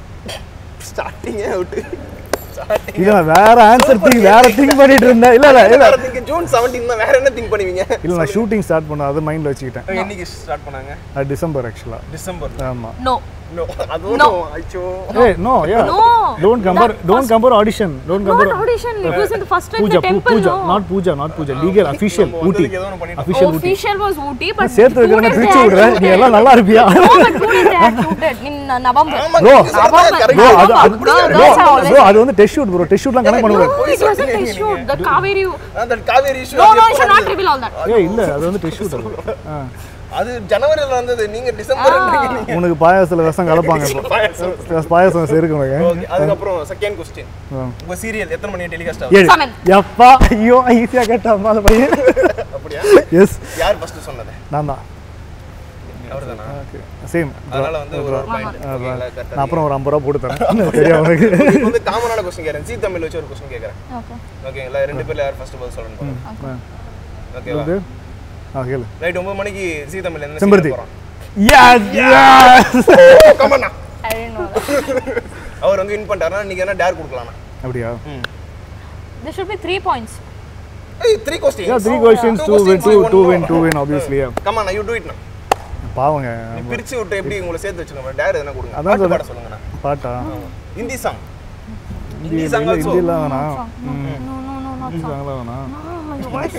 ஸ்டார்டிங்கே அவுட் ஸ்டார்டிங் இது நான் வேற ஆன்சர் திங்க் வேற திங்க் பண்ணிட்டு இருந்தேன் இல்லை இல்லை இல்லை திங்க் ஜூன் 17 தான் வேற என்ன திங்க் பண்ணுவீங்க இல்லை நான் ஷூட்டிங் ஸ்டார்ட் பண்ண அதை மைண்டில் வச்சுக்கிட்டேன் என்னைக்கு ஸ்டார்ட் பண்ணாங்க அது டிசம்பர் ஆக்சுவலாக டிசம்பர் ஆமாம் No. நோ அதுவும் ஐயோ ஏய் no ya No. Don't compare don't compare audition don't Not compare audition. It was in the first time pooja the temple. Pooja no. Not pooja not pooja legal official Ooty வந்ததுக்கு ஏதோ ஒன்று பண்ணிட்டு official Ooty Official was Ooty, but சேர்த்து two வைக்கிறேன் days பிரிச்சு they விடுறேன் நீ எல்லாம் நல்லா இருப்பியா No, but two days they had shooted in uh, November. ஆமா Bro, நீங்க சொன்னது correct. ப்ரோ அது அது No, bro that's how it bro அது வந்து டெஸ்ட் ஷூட் ப்ரோ டெஸ்ட் ஷூட்லாம் கணக்கு பண்ணுவேன் No, it wasn't a shoot. The Kaveri. அந்த காவேரி issue No, அது no, எப்போ you should not வந்தது? reveal all that. ஏய் இல்ல அது வந்து டெஸ்ட் ஷூட் அது ஆ. அது ஜனவரில வந்தது நீங்க டிசம்பர் உனக்கு பாயாசத்துல விஷம் கலப்பாங்க இப்போ பாயாசம் செருக்கு உனக்கு ஓகே அதுக்கப்புறம் செகண்ட் கொஸ்டின் ஆ. உங்க சீரியல் எத்தனை மணி டெலிகாஸ்ட் ஆகும் ஏழு Seven. எப்பா ஐயோ ஈஸியா கேட்டாமா அந்த பையன் அப்படியா எஸ் யார் ஃபர்ஸ்ட் சொன்னது நான் தான் அவர்தானா சேம் அதனால வந்து ஒரு ஒரு பாயிண்ட் நான் அப்புறம் ஒரு ஐம்பது ரூபா போட்டு தரேன் சரியா உனக்கு இப்போ வந்து காமனான கொஸ்டின் கேக்குறேன் ஜி தமிழ் வச்சு ஒரு கொஸ்டின் கேக்குறேன் Okay. ஓகேங்களா ரெண்டு பேர்ல யார் ஃபர்ஸ்ட் பதில் சொல்லணும் ஆ. ஓகேவா இது ஆ கேளு நைட் ஒன்பது மணிக்கு ஜி தமிழ் என்ன செம்பருத்தி. போறோம் எஸ் எஸ் கமண்ணா I didn't know that. அவர் வந்து வின் பண்ணிட்டாருன்னா நீங்க என்ன டேர் கொடுக்கலாம் அப்படியா There should be three points. ஏய் three question Yeah, three questions, two win, two, two win, two win, obviously. Yeah. Come on you do it பாவங்க நீ பிரிச்சு விட்டு எப்படி உங்களை சேர்த்து வச்சுக்கோங்க டேர் எதனா கொடுங்க அதான் பாட்டு பாட சொல்லுங்கண்ணா பாட்டா ஹிந்தி சாங் ஹிந்தி ஹிந்தி சாங் இல்லை ஆல்சோ ஹிந்திலாம் வேணாம் No, no, no, not Hindi song. சாங்லாம் வேணாம் Oh, your voice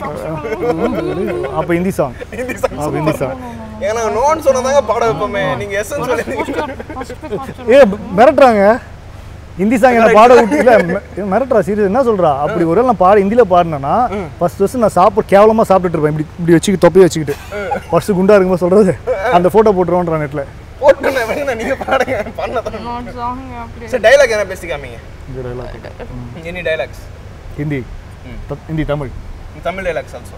sucks. அப்போ ஹிந்தி சாங் ஹிந்தி சாங் அப்போ ஹிந்தி சாங் ஏன்னா நோன் சொன்னதாங்க பாட வைப்போமே நீங்க எஸ்என் சொல்லி First pick, first ஏ மிரட்டுறாங்க ஹிந்தி சாங் என்ன பாட விட்டு இல்லை மி- மிரட்டுறா சீரியஸ் என்ன சொல்றா அப்படி ஒரு வேளை நான் பாட ஹிந்தியில பாடினேன்னா ஃபர்ஸ்ட் ஃபர்ஸ்ட் நான் சாப்பிட்டு கேவலமா சாப்பிட்டுட்டு இருப்பேன் இப்படி இப்படி வச்சுக்கிட்டு தொப்பி வச்சுக்கிட்டு ஃபர்ஸ்ட் குண்டா இருக்கும்போது சொல்றது அந்த போட்டோ போட்டுருவோன்றா நெட்ல போட்டுனே வேணா நீங்க பாடுங்க பண்ணதான் Not song, yeah, please. சரி டைலாக் என்ன பேசி காமிங்க எனி டைலாக்ஸ் ஹிந்தி த- ஹிந்தி தமிழ் தமிழ் டைலாக்ஸ் ஆல்சோ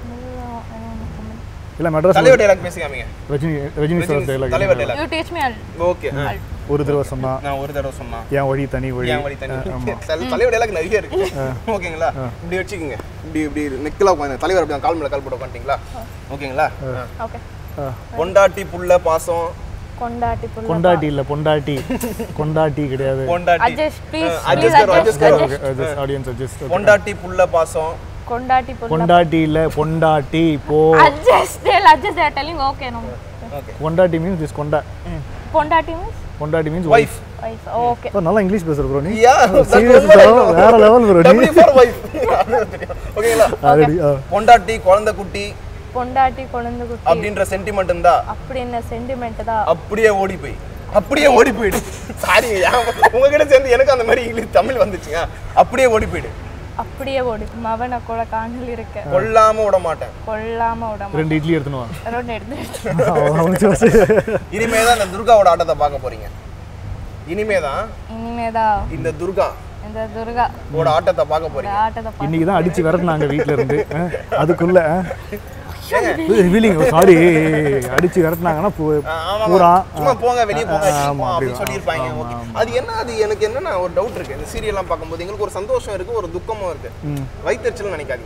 இல்லை மெட்ராஸ் தலைவர் டைலாக் பேசி காமிங்க ரஜினி ரஜினி சார் தலைவர் dialogue dialogue You teach me, I'll. Okay ஒரு தடவை சொன்னா நான் ஒரு தடவை சொன்னா என் வழி தனி வழி என் வழி தனி தலை- தலைவர் டைலாக் நிறைய இருக்கு ஓகேங்களா இப்படி வச்சுக்கோங்க இப்படி இப்படி நெக்கில் உட்காந்து தலைவர் அப்படி கால் மேல கால் போட்டு உட்காந்துட்டீங்களா ஓகேங்களா Okay. பொண்டாட்டி புள்ள பாசம் கொண்டாட்டி புள்ள கொண்டாட்டி இல்லை பொண்டாட்டி கொண்டாட்டி கிடையாது பொண்டாட்டி Adjust, please, Uh, please adjust கரோ, adjust, adjust கரோ. adjust. ஆடியன்ஸ் அட்ஜஸ்ட் பொண்டாட்டி புள்ள பாசம் கொண்டாட்டி புள்ள பொண்டாட்டி இல்லை பொண்டாட்டி போ adjust they'll adjust they're telling okay no okay பொண்டாட்டி மீன்ஸ் திஸ் கொண்டா பொண்டாட்டி means பொண்டாட்டி means wife wife oh, okay நல்லா இங்கிலீஷ் பேசுற ப்ரோ நீ யா சீரியஸ் வேற லெவல் ப்ரோ நீ டபிள்யூ ஃபார் வைஃப் ஓகேங்களா ஆல்ரெடி பொண்டாட்டி குழந்தை குட்டி பொண்டாட்டி குழந்தை குட்டி அப்படின்ற சென்டிமெண்ட் இருந்தா அப்படின்னு சென்டிமெண்ட் தான் அப்படியே ஓடி போய் அப்படியே ஓடி போயிடு சாரி உங்ககிட்ட சேர்ந்து எனக்கு அந்த மாதிரி இங்கிலீஷ் தமிழ் வந்துச்சுங்க அப்படியே ஓடி போயிடு அப்படியே ஓடி மவனை கூட காணல் இருக்க கொல்லாம விட மாட்டேன் கொல்லாம விடாம ரெண்டு இட்லி எடுத்துனு வா ரோட் எடுத்து அவனுக்கு வச்சு இனிமே தான் இந்த துர்காவோட ஆட்டத்தை பார்க்க போறீங்க இனிமே தான் இனிமேதான் இந்த துர்கா இந்த துர்கா ஓட ஆட்டத்தை பார்க்க இந்த போறீங்க ஆட்டத்தை பார்த்து இன்னைக்கு தான் அடிச்சு விரட்டினாங்க வீட்ல இருந்து அஹ், அதுக்குள்ள ஃபீலிங் சாரி அடிச்சு விரட்டினாங்கன்னா பூ- ஆ, ஆமா, பூரா ஆமா. சும்மா போங்க வெளிய போங்க ஆ, வெளிய ஆமா, போங்க அப்படின்னு அப்படி சொல்லியிருப்பாங்க ஓகே அது என்ன அது எனக்கு என்னன்னா ஒரு டவுட் இருக்கு இந்த சீரியல்லாம் பார்க்கும்போது எங்களுக்கு ஒரு சந்தோஷம் இருக்கு ஒரு துக்கமும் இருக்கு வயிற்றுச்சல் நினைக்காதீங்க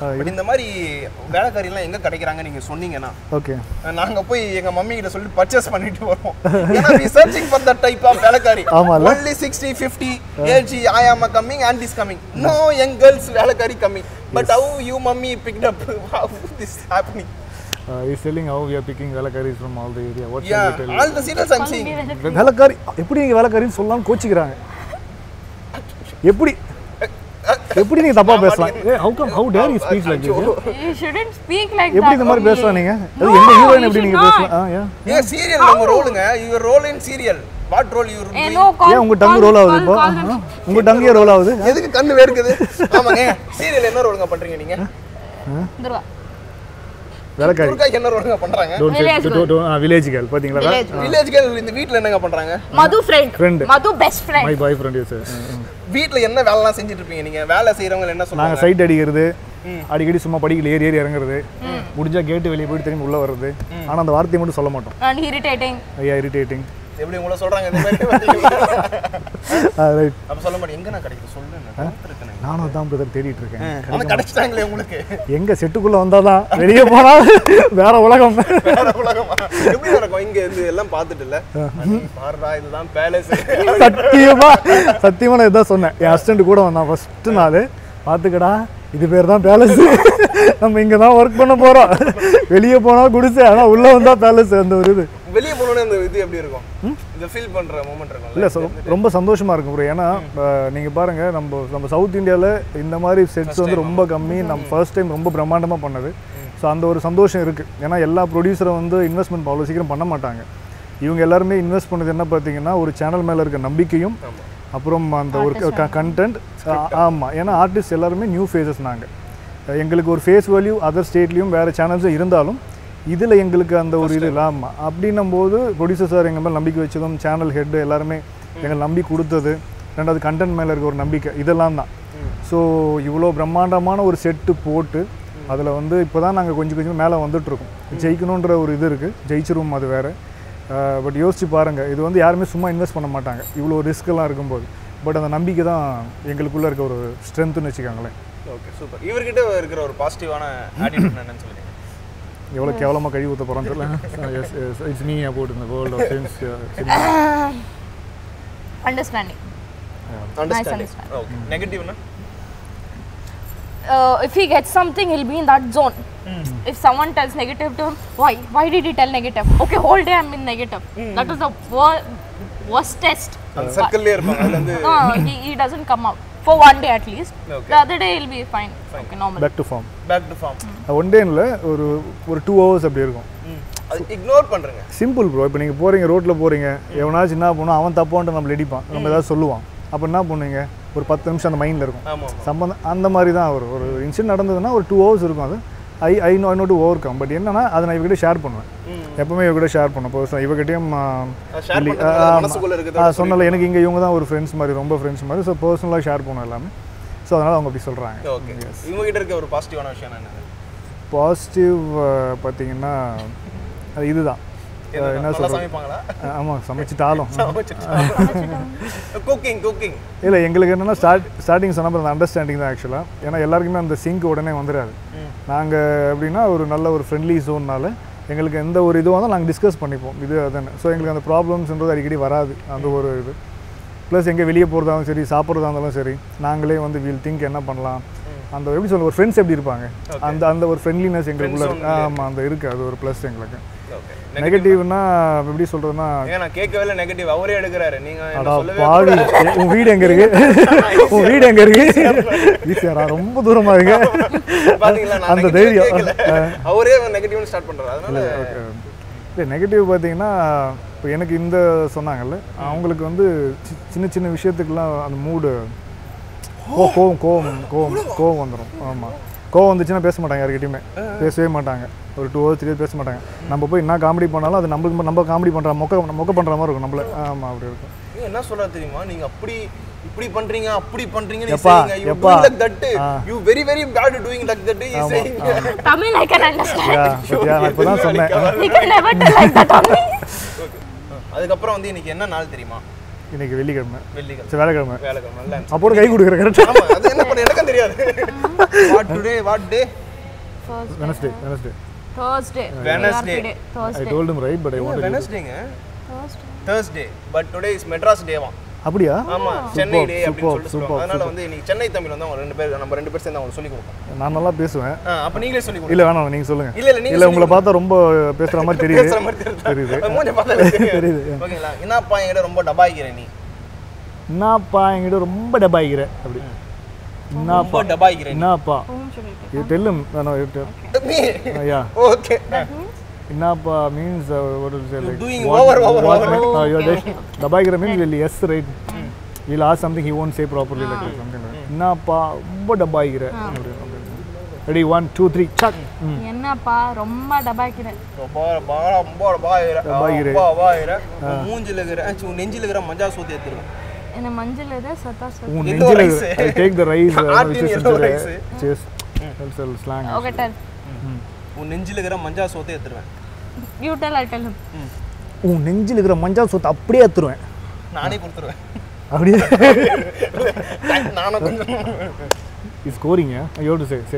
பட் இந்த மாதிரி வேலைக்காரி எல்லாம் எங்க கிடைக்கிறாங்க நீங்க சொன்னீங்கன்னா ஓகே நாங்க போய் எங்க மம்மி கிட்ட சொல்லி பர்ச்சேஸ் பண்ணிட்டு வருவோம் ஏன்னா we searching for that type of வேலைக்காரி ஆமால்ல? only 60 50 age i am coming and is coming no young girls வேலைக்காரி coming but how you mummy picked up how this happening is selling how we are picking வேலைக்காரிஸ் from all the area what yeah all the serials i'm seeing வேலைக்காரி எப்படி நீங்கள் வேலைக்காரின்னு சொல்லலாம்னு கோச்சிக்கிறாங்க எப்படி எப்படி நீங்க தப்பா பேசலாம் ஏ how come how dare you speak like this You shouldn't speak like எப்படி that. இந்த மாதிரி only. பேசலாம் நீங்க அது No, எந்த ஹீரோயின் you எப்படி should நீங்க not. பேசலாம் ஆ யா ஏன் சீரியல் உங்க ரோலுங்க your role in serial what role you Eh, no, call, ஏன் உங்க டங்கு call- ரோல் ஆகுது call- இப்போ call them. ஆ, உங்க டங்கே ரோல் ஆகுது எதுக்கு கண்ணு வேர்க்குது ஆமாங்க சீரியல் என்ன ரோலுங்க பண்றீங்க நீங்க Durga. வேலைக்காரி துர்காக்கு என்ன ரோலுங்க பண்றாங்க டோன்ட் வில்லேஜ் கேர்ள் பாத்தீங்களா Village. வில்லேஜ் கேர்ள் இந்த வீட்ல என்னங்க பண்றாங்க Madhu friend. Friend. Madhu best friend. My boy friend is வீட்ல என்ன வேலைலாம் செஞ்சுட்டு இருப்பீங்க நீங்க வேலை செய்யறவங்க என்ன நாங்க சொல்றாங்க சைட் அடிக்கிறது அடிக்கடி சும்மா படிக்கல ஏறி ஏறி இறங்குறது முடிஞ்சா கேட்டு வெளியே போயிட்டு திரும்பி உள்ள வர்றது ஆனா அந்த வார்த்தையை மட்டும் சொல்ல மாட்டோம் And irritating. ஐயா இரிட்டேட்டிங் எப்படி உங்களை சொல்றாங்க இந்த மாதிரி ரைட் அப்ப சொல்ல மாட்டேன் எங்க நான் கிடைக்கும் சொல்லு நான் பார்த்திருக்கேனே. நானும் அதான் பிரதர் தேடிட்டு இருக்கேன் ஆனா கிடைச்சிட்டாங்களே உங்களுக்கு எங்க செட்டுக்குள்ள வந்தாதான் வெளியே போனா வேற உலகம் வேற உலகமா எப்படி நடக்கும் இங்க இருந்து எல்லாம் பார்த்துட்டு இல்ல அண்ணி, பாருடா இதுதான் பேலஸ் சத்தியமா சத்தியமா நான் இதான் சொன்னேன் என் அசிஸ்டன்ட் கூட வந்தான் ஃபர்ஸ்ட் நாள் பார்த்துக்கடா இது பேர் தான் பேலஸ் நம்ம இங்க தான் ஒர்க் பண்ண போறோம் வெளியே போனா குடிசை ஆனா உள்ள வந்தா பேலஸ் அந்த ஒரு இது வெளியே போனோட இந்த இது எப்படி இருக்கும் இந்த ஃபீல் பண்ற மூமெண்ட் இருக்கும் இல்லை சொ- ரொம்ப சந்தோஷமா இருக்கும் ப்ரோ ஏன்னா அஹ், நீங்க பாருங்க நம்ம நம்ம சவுத் இந்தியாவில் இந்த மாதிரி செட்ஸ் வந்து ரொம்ப கம்மி நம்ம ஃபர்ஸ்ட் டைம் ரொம்ப பிரம்மாண்டமா பண்ணது ஸோ அந்த ஒரு சந்தோஷம் இருக்கு ஏன்னா எல்லா ப்ரொடியூசரும் வந்து இன்வெஸ்ட்மெண்ட் அவ்வளோ சீக்கிரம் பண்ண மாட்டாங்க இவங்க எல்லாருமே இன்வெஸ்ட் பண்ணது என்ன பார்த்தீங்கன்னா ஒரு சேனல் மேலே இருக்க நம்பிக்கையும் அப்புறம் அந்த ஒரு கண்டென்ட் ஆமாம் ஏன்னா ஆர்டிஸ்ட் எல்லாருமே நியூ ஃபேஸஸ் நாங்கள் எங்களுக்கு ஒரு ஃபேஸ் வேல்யூ அதர் ஸ்டேட்லேயும் வேறு சேனல்ஸும் இருந்தாலும் இதில் எங்களுக்கு அந்த ஒரு இது இல்லாமல் அப்படின்னும் போது ப்ரொடியூசர் சார் எங்கள் மேலே நம்பிக்கை வச்சதும் சேனல் ஹெட் எல்லாருமே எங்களை நம்பி கொடுத்தது ரெண்டாவது கண்டென்ட் மேலே இருக்க ஒரு நம்பிக்கை இதெல்லாம் தான் ஸோ இவ்வளோ பிரம்மாண்டமான ஒரு செட்டு போட்டு அதில் வந்து இப்போ தான் நாங்கள் கொஞ்சம் கொஞ்சம் மேலே வந்துட்டுருக்கோம் ஜெயிக்கணுன்ற ஒரு இது இருக்குது ஜெயிச்சிருவோம் அது வேறு பட் யோசிச்சு பாருங்கள் இது வந்து யாருமே சும்மா இன்வெஸ்ட் பண்ண மாட்டாங்க இவ்வளோ ரிஸ்க்கெல்லாம் இருக்கும்போது பட் அந்த நம்பிக்கை தான் எங்களுக்குள்ளே இருக்க ஒரு ஸ்ட்ரென்த்துன்னு வச்சுக்கோங்களேன் ஓகே சூப்பர் இவர்கிட்ட இருக்கிற ஒரு பாசிட்டிவான ஆட்டிடியூட் என்னன்னு சொல்லுங்க எவ்வளோ கேவலமாக கழுவி ஊற்ற போகிறோன்னு தெரியல S S it's me about இந்த world of since Understanding. Understanding understanding. Okay நெகட்டிவ்னா Uh, if he gets something, he'll be in that zone. If someone tells negative to him, why? Why did he tell negative? Okay, whole day I'm in negative. That is the wor- worst test. அந்த சர்க்கிள்லயே இருப்பாங்க அதுல இருந்து No, he, he doesn't come out for one day at least. Okay. The other day he'll be fine. Okay, normal. Back to farm back to farm one டேனில் ஒரு ஒரு two hours அப்படி இருக்கும் அது இக்னோர் பண்றேங்க சிம்பிள் ப்ரோ இப்போ நீங்கள் போகிறீங்க ரோட்டில் போகிறீங்க எவனாச்சும் என்ன பண்ணும் அவன் தப்பான்ட்டு நம்மள அடிப்பான் நம்ம ஏதாவது சொல்லுவான் அப்போ என்ன பண்ணுவீங்க ஒரு பத்து நிமிஷம் அந்த மைண்டில் இருக்கும் ஆமா ஆமா சம்பந்தம் அந்த மாதிரி தான் ஒரு ஒரு இன்சிடென்ட் நடந்ததுன்னா ஒரு டூ ஹவர்ஸ் இருக்கும் அது I I know I know to overcome but என்னன்னா அதை நான் இவகிட்ட ஷேர் பண்ணுவேன் எப்பவுமே இவகிட்ட ஷேர் பண்ணுவேன் இப்போ இவகிட்டையும் ஷேர் பண்றது மனசுக்குள்ள இருக்குது சொன்னல எனக்கு இங்கே இவங்க தான் ஒரு ஃப்ரெண்ட்ஸ் மாதிரி ரொம்ப ஃப்ரெண்ட்ஸ் மாதிரி ஸோ பர்சனலாக ஷேர் பண்ணுவோம் எல்லாமே ஸோ அதனால் அவங்க அப்படி சொல்கிறாங்க ஓகே இவங்க கிட்ட இருக்க ஒரு பாசிட்டிவான விஷயம் என்னது பாசிட்டிவ் பார்த்தீங்கன்னா அது இதுதான் அஹ், என்ன நல்லா சொல்கிறது சமைப்பாங்களா ஆமாம் சமைச்சிட்டாலும் குக்கிங் குக்கிங் இல்லை எங்களுக்கு என்னென்னா ஸ்டார்ட் ஸ்டார்டிங் சொன்ன அந்த அண்டர்ஸ்டாண்டிங் தான் ஆக்சுவலாக ஏன்னா எல்லாருக்குமே அந்த சிங்க் உடனே வந்துடாது நாங்கள் எப்படின்னா ஒரு நல்ல ஒரு ஃப்ரெண்ட்லி ஜோன்னால எங்களுக்கு எந்த ஒரு இதுவாக இருந்தாலும் நாங்கள் டிஸ்கஸ் பண்ணிப்போம் இது அதுன்னு ஸோ எங்களுக்கு அந்த ப்ராப்ளம்ஸ்ன்றது அடிக்கடி வராது அந்த ஒரு இது ப்ளஸ் எங்கே வெளியே போகிறதாலும் சரி சாப்பிட்றதா இருந்தாலும் சரி நாங்களே வந்து வீல் திங்க் என்ன பண்ணலாம் அந்த எப்படி சொல்ல ஒரு ஃப்ரெண்ட்ஸ் எப்படி இருப்பாங்க அந்த அந்த ஒரு ஃப்ரெண்ட்லினஸ் எங்களுக்குள்ள இருக்கு ஆமாம் அந்த இருக்குது அது ஒரு ப்ளஸ் எங்களுக்கு ஓகே நெகட்டிவ்னா எப்படி சொல்கிறதுனா ஏங்க நான் கேட்கவே இல்லை நெகட்டிவ் அவரே எடுக்கிறாரு நீங்க என்ன அடா சொல்லவே பாவி உன் வீடு எங்க இருக்கு உன் வீடு எங்க இருக்கு ஈஸியாரா ரொம்ப தூரமா இருக்கு பாத்தீங்களா நான் அந்த negative தைரியம். கேட்கல. அவரே நெகட்டிவ்னு ஸ்டார்ட் பண்றாரு அதனால இல்லை நெகட்டிவ் பார்த்தீங்கன்னா இப்போ எனக்கு இந்த சொன்னாங்கல்ல அவங்களுக்கு வந்து சி- சின்ன சின்ன விஷயத்துக்கெல்லாம் அந்த மூடு கோ கோவம் கோவம் கோவம் கோவம் வந்துடும் ஆமாம் கோவம் வந்துச்சுன்னா பேச மாட்டாங்க யார்கிட்டயுமே பேசவே மாட்டாங்க ஒரு டூ ஹவர்ஸ் த்ரீ பேச மாட்டாங்க நம்ம போய் என்ன காமெடி பண்ணாலும் அது நம்மளுக்கு நம்ம காமெடி பண்ணுற மொக்க மொக்க பண்ணுற மாதிரி இருக்கும் நம்மள ஆமாம் அப்படி இருக்கும் நீங்க என்ன சொல்றா தெரியுமா நீங்க அப்படி இப்படி பண்றீங்க அப்படி பண்றீங்க நீ எப்பா, செய்யுங்க யூ எப்பா. டூயிங் லைக் தட் ஆ. You very very bad doing like that you saying Tamil I can understand. Yeah பத்தியா நான் இப்போ தான் சொன்னேன் He can never tell like that on me. அதுக்கப்புறம் வந்து இன்னைக்கு என்ன நாள் தெரியுமா இன்னைக்கு வெள்ளிக்கிழமை வெள்ளிக்கிழமை சரி வேலைக்கிழமை வேலைக்கிழமை நல்ல answer. அப்போ கை கொடுக்குற கரெக்டாக ஆமா அது என்ன பண்ண எனக்கும் தெரியாது what today what day Thursday. Wednesday Wednesday Thursday. Wednesday. ARP day. I Thursday. டோல்டும் ரைட் பட் ஐ வாண்ட் வெனஸ்டேங்க Thursday. Thursday but today is Madras டேவா அப்படியா ஆமா சென்னை டே superb, அப்படின்னு சொல்லிட்டு superb, சொல்லுவாங்க அதனால வந்து இன்னைக்கு சென்னை தமிழ் வந்து அவங்க ரெண்டு பேர் நம்ம ரெண்டு பேர் சேர்ந்து அவங்க சொல்லி கொடுப்போம் நான் நல்லா பேசுவேன் ஆ, அப்ப நீங்களே சொல்லி கொடுங்க இல்லை வேணாம் நீங்கள் சொல்லுங்கள் இல்ல இல்ல நீங்க இல்லை உங்களை பார்த்தா ரொம்ப பேசுகிற மாதிரி தெரியுது பேசுற மாதிரி தெரியுது தெரியுது அது மூஞ்ச பார்த்தாலே தெரியுது தெரியுது. ஓகேங்களா என்னப்பா என்கிட்ட ரொம்ப டபாய்க்கிற நீ என்னப்பா என்கிட்ட ரொம்ப டபாய்க்கிற அப்படி ரொம்ப என்னப்பா டபாய்க்கிற நீ என்னப்பா Whom should I take? இது டெல்லும் வேணாம் இது மீ யா ஓகே என்னப்பா means what is it like doing what- over, over, what- over. uh, you're just டபாய்க்கிற means will yes right he'll ask something he won't say properly like that, something like that. என்னப்பா ரொம்ப டபாய்க்கிற ready one two three சக் என்னப்பா ரொம்ப டபாக்கிறேன் ரொம்ப ரொம்ப ரொம்ப டபாய்க்கிற டபாய்க்கிற. ரொம்ப டபாய்க்கிற உன் மூஞ்சில இருக்கிற சி, உன் நெஞ்சில இருக்கிற மஞ்சா சூத்தி எடுத்துருவேன் என்ன மஞ்சள் இது சத்தா சத்தா உன் Yellow நெஞ்சில் rice. I take the rice Artin yellow rice. செஸ் செல் ஸ்லாங் ஓகே டெல் உன் நெஞ்சில இருக்கிற மஞ்சா சூத்தி எடுத்துருவேன் you tell I tell him உன் நெஞ்சில் இருக்கிற மஞ்சள் சொத்து அப்படியே எடுத்துருவேன் நானே கொடுத்துருவேன் அப்படியே நானும் கொஞ்சம் இஸ் ஸ்கோரிங்க ஐயோ சே சே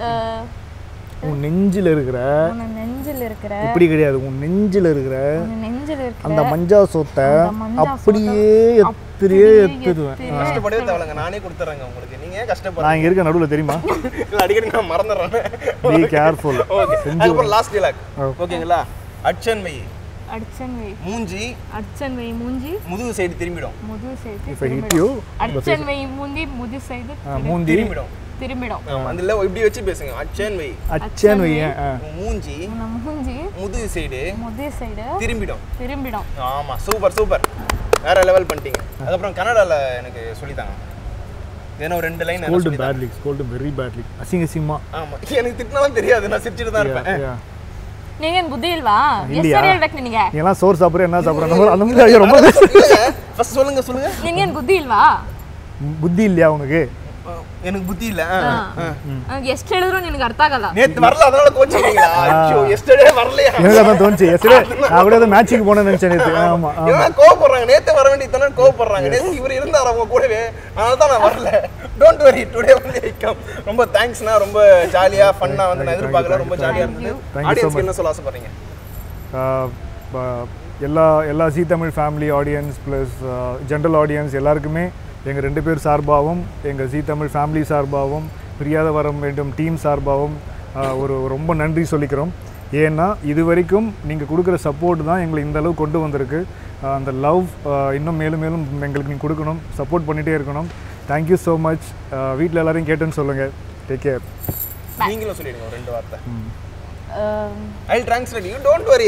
உன் நெஞ்சில் இருக்கிற உன் நெஞ்சில் இருக்கிற இப்படி கிடையாது உன் நெஞ்சில் இருக்கிற உன் நெஞ்சில் இருக்கிற அந்த மஞ்சா சொத்தை அந்த மஞ்சா அப்படியே அப்படியே எடுத்துடுவேன் எடுத்து- கஷ்டப்படவே தேவையில்லைங்க நானே கொடுத்துறேங்க உங்களுக்கு நீங்க ஏன் கஷ்டப்படுறீங்க நான் இங்கே இருக்க நடுவில் தெரியுமா இல்ல அடிக்கடி நான் மறந்துடுறேன் பி கேர்ஃபுல் ஓகே அதுக்கப்புறம் லாஸ்ட் டிலாக் ஓகேங்களா அச்சன் வை அடிச்சன் வை மூஞ்சி அடிச்சன் வை மூஞ்சி முதுகு சைடு திரும்பிடும் முதுகு செய்து இப்போ ஹிட் யூ அடிச்சன் வை மூந்தி முது செய்து மூந்தி திரும்பிடும் திரும்பிடும் ஆமா அதுல இப்படி வச்சு பேசுங்க அச்சன் வை அச்சேன்னு வையேன் ஆ. உன் மூஞ்சி உன்னை மூஞ்சி முதுகு சைடு முது சைடு திரும்பிடும் திரும்பிடும் ஆமா சூப்பர் சூப்பர் வேற லெவல் பண்ணிட்டீங்க அதுக்கப்புறம் கன்னடால எனக்கு சொல்லித்தாங்க ஏன்னா ஒரு ரெண்டு line called badly called very badly அசிங்க அசிங்கமா ஆமா எனக்கு திட்டினாலும் தெரியாது நான் சிரிச்சிட்டு தான் இருப்பேன் நீங்க ಏನ್ ಬುದ್ಧಿ ಇಲ್ವಾ இல்லையா? ಎಷ್ಟು ಹೇಳ್ಬೇಕು ನಿನಗೆ நீங்களாம் சோறு சாப்பிட்ற என்ன சாப்பிட்ற அந்த மாதிரி ஐயோ ரொம்ப ஃபர்ஸ்ட் சொல்லுங்க சொல்லுங்க ನಿನ್ಗೇನ್ ಬುದ್ಧಿ ಇಲ್ವಾ புத்தி இல்லையா உனக்கு அஹ், எனக்கு புத்தி இல்ல ಎಷ್ಟು ಹೇಳಿದ್ರು ನಿನಗೆ ಅರ್ಥ ಆಗಲ್ಲ நேத்து வரல அதனால கோச்சிங்களா ஐயோ எஸ்டர்டே வரலையா எனக்கு அதான் தோணுச்சு எஸ்டே நான் கூட ஏதோ மேட்ச்சுக்கு போனேன்னு நினச்சேன் நேற்று ஆமாம் ஆமாம் இவன் கோவப்படுறாங்க நேத்து வர வேண்டிய இத்தனை கோவப்படுறாங்க நேத்து இவர் இருந்தார் அவங்க கூடவே அதனால தான் நான் வரல டோன்ட் வரி டுடே வந்து ஐக்கம் ரொம்ப தேங்க்ஸ்ண்ணா ரொம்ப ஜாலியா ஃபன்னா வந்து நான் எதிர்பார்க்கல ரொம்ப ஜாலியா இருந்தது Thank you so ஆடியன்ஸ்க்கு much. என்ன சொல்ல ஆசைப்படுறீங்க ஆஹ் ப- எல்லா எல்லா ஜி Tamil family audience plus general audience எல்லாருக்குமே எங்கள் ரெண்டு பேர் சார்பாகவும் எங்கள் ஜி தமிழ் ஃபேமிலி சார்பாகவும் பிரியாத வரம் வேண்டும் டீம் சார்பாகவும் ஆஹ் ஒரு ரொம்ப நன்றி சொல்லிக்கிறோம் ஏன்னா இது வரைக்கும் நீங்கள் கொடுக்குற சப்போர்ட் தான் எங்களை இந்த அளவு கொண்டு வந்திருக்கு ஆஹ் அந்த லவ் இன்னும் மேலும் மேலும் எங்களுக்கு நீங்கள் கொடுக்கணும் சப்போர்ட் பண்ணிகிட்டே இருக்கணும் தேங்க்யூ ஸோ மச் வீட்டில் எல்லாரையும் கேட்டேன்னு சொல்லுங்கள் டேக் கேர் நீங்களும் சொல்லிடுங்க ஒரு ரெண்டு வார்த்தை Um, I translate you don't worry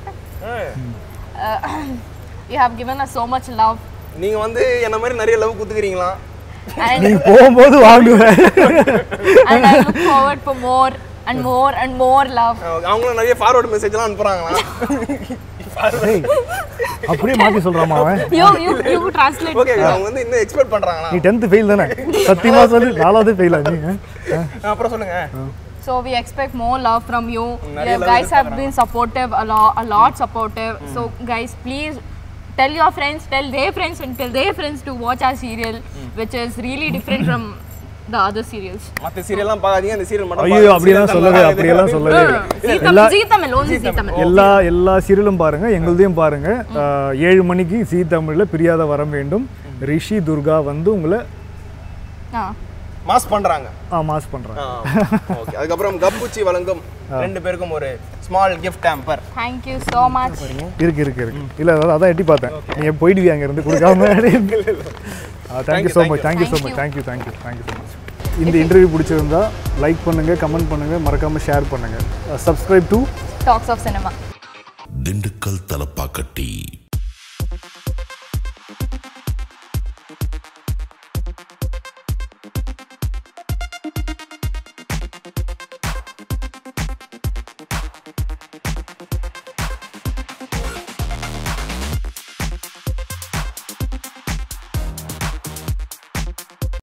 you have given us so much love நீங்க வந்து என்ன மாதிரி நிறைய லவ் குத்துக்கிறீங்களா and, நீ போகும்போது வாங்குவேன் and I look forward for more and more and more love. அவங்களும் நிறைய ஃபார்வர்ட் மெசேஜ்லாம் அனுப்புறாங்களா ஏய், அப்படியே மாற்றி சொல்கிறாமா அவன் You, you, you translate. Okay அவங்க வந்து இன்னும் எக்ஸ்பெக்ட் பண்றாங்களா நீ டென்த்து ஃபெயில் தானே சத்தியமாக சொல்லி நாலாவது ஃபெயிலா நீ ஆ? அப்புறம் சொல்லுங்க So we expect more love from you. நிறைய You love guys have எதிர்பார்க்கறாங்க. been supportive a lot, a lot supportive. So guys, please tell your friends, tell their friends, and tell their friends to watch our serial, which is really different from the other serials. மத்த சீரியல்லாம் பார்க்காதீங்க இந்த serial மட்டும் ஐயோ பாருங்க. அப்படியெல்லாம் serial சொல்லவே தான் அப்படியெல்லாம் சொல்லவே Zee எல்லா Tamil, Zee Tamil, only Zee Tamil. எல்லா எல்லா சீரியலும் பாருங்க எங்களுதையும் பாருங்க ஆஹ், ஏழு மணிக்கு ஜீ தமிழில் பிரியாத வரம் வேண்டும் ரிஷி துர்கா வந்து உங்களை Ah. மாஸ் பண்றாங்க மாஸ் பண்ணுறாங்க ஓகே அதுக்கப்புறம் கப்புச்சி வழங்கும் ரெண்டு பேருக்கும் ஒரு ஸ்மால் கிஃப்ட் டேம்பர் Thank you so much. இருக்கு இருக்கு இருக்கு இல்லை அதான் அதான் எட்டி பார்த்தேன் நீ போயிடுவியா அங்கேருந்து கொடுக்காம thank you so much thank you so much thank you thank you thank you so much இந்த இன்டர்வியூ பிடிச்சிருந்தா லைக் பண்ணுங்கள் கமெண்ட் பண்ணுங்கள் மறக்காமல் ஷேர் பண்ணுங்கள் subscribe to Talks of Cinema. Dindigul Thalappakatti